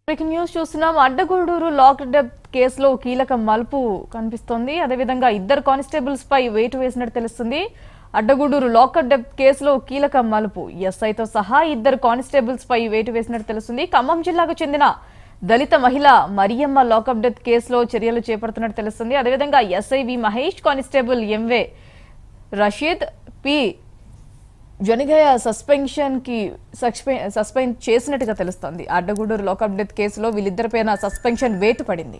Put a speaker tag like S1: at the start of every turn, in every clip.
S1: breaking news చూస్తున్నాం Addagudur lock death కేసులో కీలక మలుపు కనిపిస్తోంది అదేవిధంగా ఇద్దరు కానిస్టేబుల్స్ పై వేటు వేసినట్టు తెలుస్తుంది అడ్డగూడూరు లాకర్ డెత్ కేసులో కీలక మలుపు ఎస్ఐతో సహా ఇద్దరు కానిస్టేబుల్స్ పై వేటు వేసినట్టు తెలుస్తుంది ఖమ్మం జిల్లాకు చెందిన దళిత మహిళ మరియమ్మ లాకప్ డెత్ కేసులో చర్యలు చేపడుతున్నట్టు తెలుస్తుంది అదేవిధంగా ఎస్ఐ వి మహేష్ కానిస్టేబుల్ ఎంవే రషీద్ పి జనిగయ సస్పెన్షన్ కి సస్పెండ్ చేసినట్టుగా తెలుస్తోంది అడ్డగూడూరు లోకప్ డెత్ కేసులో వీళ్ళిద్దరిపైన సస్పెన్షన్ వేటు పడింది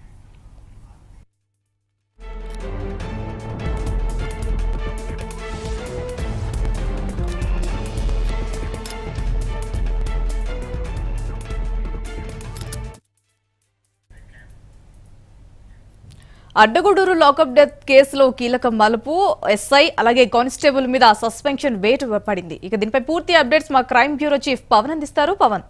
S1: అడ్డగూడూరు లాకప్ డెత్ కేసులో కీలక మలుపు ఎస్ఐ అలాగే కానిస్టేబుల్ మీద సస్పెన్షన్ వేటు పడింది ఇక దీనిపై పూర్తి అప్డేట్స్ మా క్రైమ్ బ్యూరో చీఫ్ పవన్ అందిస్తారు పవన్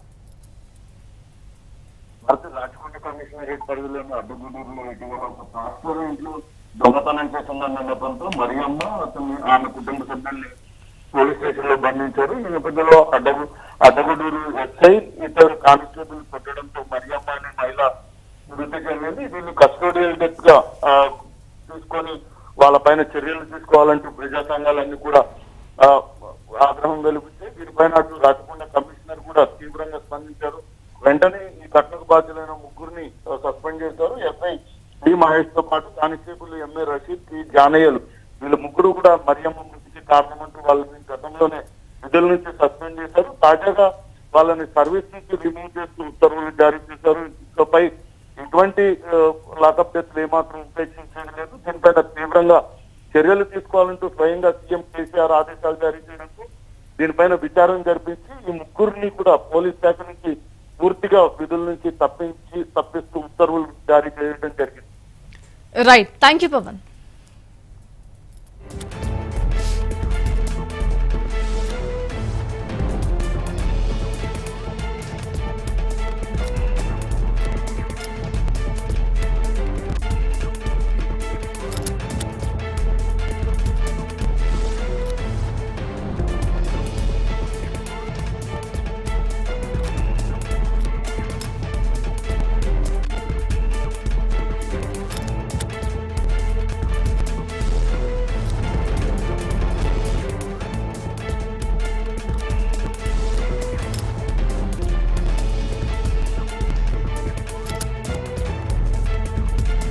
S2: భారత రాచకొండ కమిషనరేట్ పరిధిలోని అడ్డగూడూరులో ఇటీవల ఒక ట్రాన్స్ఫర్ ఇంట్లో దొంగతనం చేసిందన్న నెపంతో మరియమ్మ అతని ఆమె కుటుంబ సభ్యుల్ని పోలీస్ స్టేషన్ లో బంధించారు ఈ నేపథ్యంలో అడ్డగు అడ్డగూడూరు ఎస్ఐ ఇద్దరు కానిస్టేబుల్ కొట్టడంతో మరియమ్మ అనే మహిళ మృతి చెందింది దీన్ని కస్టోడియల్ డెత్ గా ఆ, తీసుకొని వాళ్ళపైన చర్యలు తీసుకోవాలంటూ ప్రజా సంఘాలన్నీ కూడా ఆ, ఆగ్రహం వెలిపిస్తే దీనిపైన అటు రాచకొండ కమిషనర్ కూడా తీవ్రంగా స్పందించారు వెంటనే ఈ ఘటనకు బాధ్యులైన ముగ్గురిని ఆ, సస్పెండ్ చేశారు ఎస్ఐ డి మహేష్ తో పాటు కానిస్టేబుల్ ఎంఏ రషీద్ టి జానయ్యలు వీళ్ళ ముగ్గురు కూడా మరియమ్మ మృతికి కారణమంటూ వాళ్ళని గతంలోనే విధుల నుంచి సస్పెండ్ చేశారు తాజాగా వాళ్ళని సర్వీస్ నుంచి రిమూవ్ చేస్తూ ఉత్తర్వులు జారీ చేశారు ఇకపై ఎటువంటి లాకప్ డెత్లు ఏమాత్రం ఉపేక్షించడం లేదు దీనిపైన తీవ్రంగా చర్యలు తీసుకోవాలంటూ స్వయంగా సీఎం కేసీఆర్ ఆదేశాలు జారీ చేయడంతో దీనిపైన విచారణ జరిపించి ఈ ముగ్గురిని కూడా పోలీస్ శాఖ నుంచి పూర్తిగా విధుల నుంచి తప్పించి తప్పిస్తూ ఉత్తర్వులు జారీ చేయడం జరిగింది
S1: రైట్ థ్యాంక్ యూ పవన్